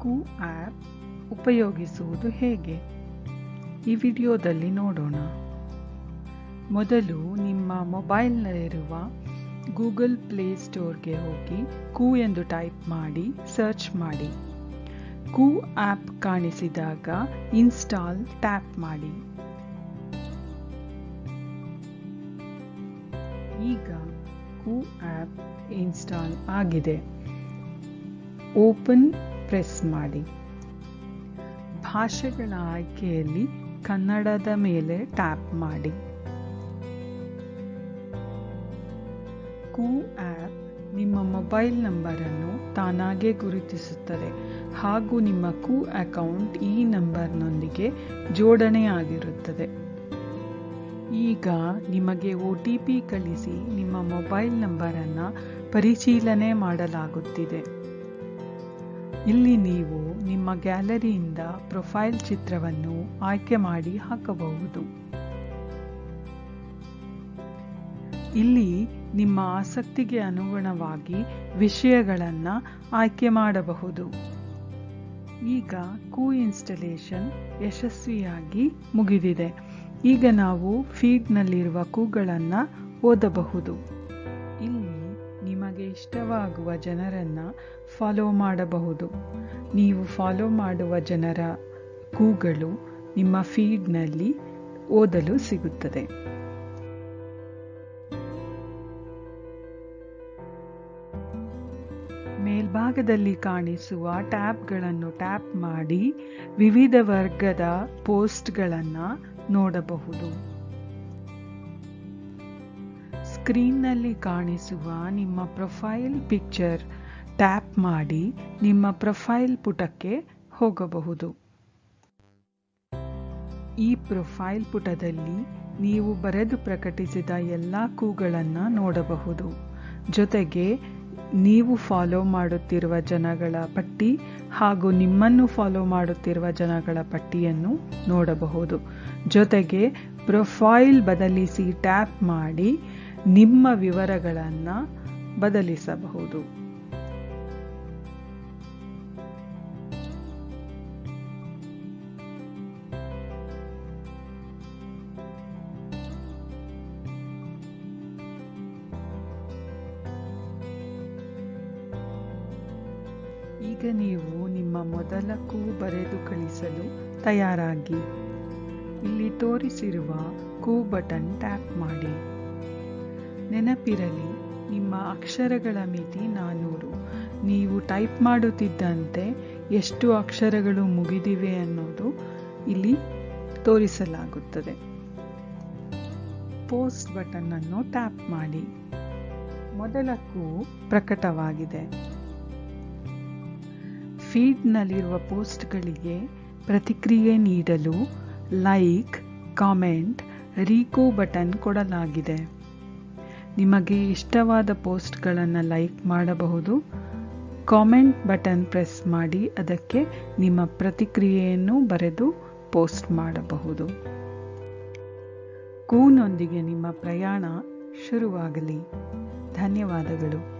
ಕು ಆ್ಯಪ್ ಉಪಯೋಗಿಸುವುದು ಹೇಗೆ ಈ ವಿಡಿಯೋದಲ್ಲಿ ನೋಡೋಣ ಮೊದಲು ನಿಮ್ಮ ಮೊಬೈಲ್ನಲ್ಲಿರುವ ಗೂಗಲ್ ಪ್ಲೇ ಸ್ಟೋರ್ಗೆ ಹೋಗಿ ಕು ಎಂದು ಟೈಪ್ ಮಾಡಿ ಸರ್ಚ್ ಮಾಡಿ ಕು ಆ್ಯಪ್ ಕಾಣಿಸಿದಾಗ ಇನ್ಸ್ಟಾಲ್ ಟ್ಯಾಪ್ ಮಾಡಿ ಈಗ ಕು ಆ್ಯಪ್ ಇನ್ಸ್ಟಾಲ್ ಆಗಿದೆ ಓಪನ್ ಪ್ರೆಸ್ ಮಾಡಿ ಭಾಷೆಗಳ ಆಯ್ಕೆಯಲ್ಲಿ ಕನ್ನಡದ ಮೇಲೆ ಟ್ಯಾಪ್ ಮಾಡಿ ಕು ಆ್ಯಪ್ ನಿಮ್ಮ ಮೊಬೈಲ್ ನಂಬರನ್ನು ತಾನಾಗೇ ಗುರುತಿಸುತ್ತದೆ ಹಾಗೂ ನಿಮ್ಮ ಕು ಅಕೌಂಟ್ ಈ ನಂಬರ್ನೊಂದಿಗೆ ಜೋಡಣೆಯಾಗಿರುತ್ತದೆ ಈಗ ನಿಮಗೆ ಒ ಟಿ ಪಿ ಕಳಿಸಿ ನಿಮ್ಮ ಮೊಬೈಲ್ ನಂಬರನ್ನು ಪರಿಶೀಲನೆ ಮಾಡಲಾಗುತ್ತಿದೆ ಇಲ್ಲಿ ನೀವು ನಿಮ್ಮ ಗ್ಯಾಲರಿಯಿಂದ ಪ್ರೊಫೈಲ್ ಚಿತ್ರವನ್ನು ಆಯ್ಕೆ ಮಾಡಿ ಹಾಕಬಹುದು ಇಲ್ಲಿ ನಿಮ್ಮ ಆಸಕ್ತಿಗೆ ಅನುಗುಣವಾಗಿ ವಿಷಯಗಳನ್ನು ಆಯ್ಕೆ ಮಾಡಬಹುದು ಈಗ ಕೂ ಇನ್ಸ್ಟಲೇಷನ್ ಯಶಸ್ವಿಯಾಗಿ ಮುಗಿದಿದೆ ಈಗ ನಾವು ಫೀಡ್ನಲ್ಲಿರುವ ಕೂಗಳನ್ನು ಓದಬಹುದು ಇಲ್ಲಿ ನಿಮಗೆ ಇಷ್ಟವಾಗುವ ಜನರನ್ನು ಫಾಲೋ ಮಾಡಬಹುದು ನೀವು ಫಾಲೋ ಮಾಡುವ ಜನರ ಕೂಗಳು ನಿಮ್ಮ ಫೀಡ್ನಲ್ಲಿ ಓದಲು ಸಿಗುತ್ತದೆ ಮೇಲ್ಭಾಗದಲ್ಲಿ ಕಾಣಿಸುವ ಟ್ಯಾಬ್ಗಳನ್ನು ಟ್ಯಾಪ್ ಮಾಡಿ ವಿವಿಧ ವರ್ಗದ ಪೋಸ್ಟ್ಗಳನ್ನು ನೋಡಬಹುದು ಸ್ಕ್ರೀನ್ನಲ್ಲಿ ಕಾಣಿಸುವ ನಿಮ್ಮ ಪ್ರೊಫೈಲ್ ಪಿಕ್ಚರ್ ಟ್ಯಾಪ್ ಮಾಡಿ ನಿಮ್ಮ ಪ್ರೊಫೈಲ್ ಪುಟಕ್ಕೆ ಹೋಗಬಹುದು ಈ ಪ್ರೊಫೈಲ್ ಪುಟದಲ್ಲಿ ನೀವು ಬರೆದು ಪ್ರಕಟಿಸಿದ ಎಲ್ಲ ಕೂಗಳನ್ನು ನೋಡಬಹುದು ಜೊತೆಗೆ ನೀವು ಫಾಲೋ ಮಾಡುತ್ತಿರುವ ಜನಗಳ ಪಟ್ಟಿ ಹಾಗೂ ನಿಮ್ಮನ್ನು ಫಾಲೋ ಮಾಡುತ್ತಿರುವ ಜನಗಳ ಪಟ್ಟಿಯನ್ನು ನೋಡಬಹುದು ಜೊತೆಗೆ ಪ್ರೊಫೈಲ್ ಬದಲಿಸಿ ಟ್ಯಾಪ್ ಮಾಡಿ ನಿಮ್ಮ ವಿವರಗಳನ್ನು ಬದಲಿಸಬಹುದು ಈಗ ನೀವು ನಿಮ್ಮ ಮೊದಲ ಕೂ ಬರೆದು ಕಳಿಸಲು ತಯಾರಾಗಿ ಇಲ್ಲಿ ತೋರಿಸಿರುವ ಕೂ ಬಟನ್ ಟ್ಯಾಪ್ ಮಾಡಿ ನೆನಪಿರಲಿ ನಿಮ್ಮ ಅಕ್ಷರಗಳ ಮಿತಿ ನಾನ್ನೂರು ನೀವು ಟೈಪ್ ಮಾಡುತ್ತಿದ್ದಂತೆ ಎಷ್ಟು ಅಕ್ಷರಗಳು ಮುಗಿದಿವೆ ಅನ್ನೋದು ಇಲ್ಲಿ ತೋರಿಸಲಾಗುತ್ತದೆ ಪೋಸ್ಟ್ ಬಟನ್ ಅನ್ನು ಟ್ಯಾಪ್ ಮಾಡಿ ಮೊದಲ ಕೂ ಪ್ರಕಟವಾಗಿದೆ ಫೀಡ್ನಲ್ಲಿರುವ ಪೋಸ್ಟ್ಗಳಿಗೆ ಪ್ರತಿಕ್ರಿಯೆ ನೀಡಲು ಲೈಕ್ ಕಾಮೆಂಟ್ ರೀಕೋ ಬಟನ್ ಕೊಡಲಾಗಿದೆ ನಿಮಗೆ ಇಷ್ಟವಾದ ಪೋಸ್ಟ್ಗಳನ್ನು ಲೈಕ್ ಮಾಡಬಹುದು ಕಾಮೆಂಟ್ ಬಟನ್ ಪ್ರೆಸ್ ಮಾಡಿ ಅದಕ್ಕೆ ನಿಮ್ಮ ಪ್ರತಿಕ್ರಿಯೆಯನ್ನು ಬರೆದು ಪೋಸ್ಟ್ ಮಾಡಬಹುದು ಕೂನೊಂದಿಗೆ ನಿಮ್ಮ ಪ್ರಯಾಣ ಶುರುವಾಗಲಿ ಧನ್ಯವಾದಗಳು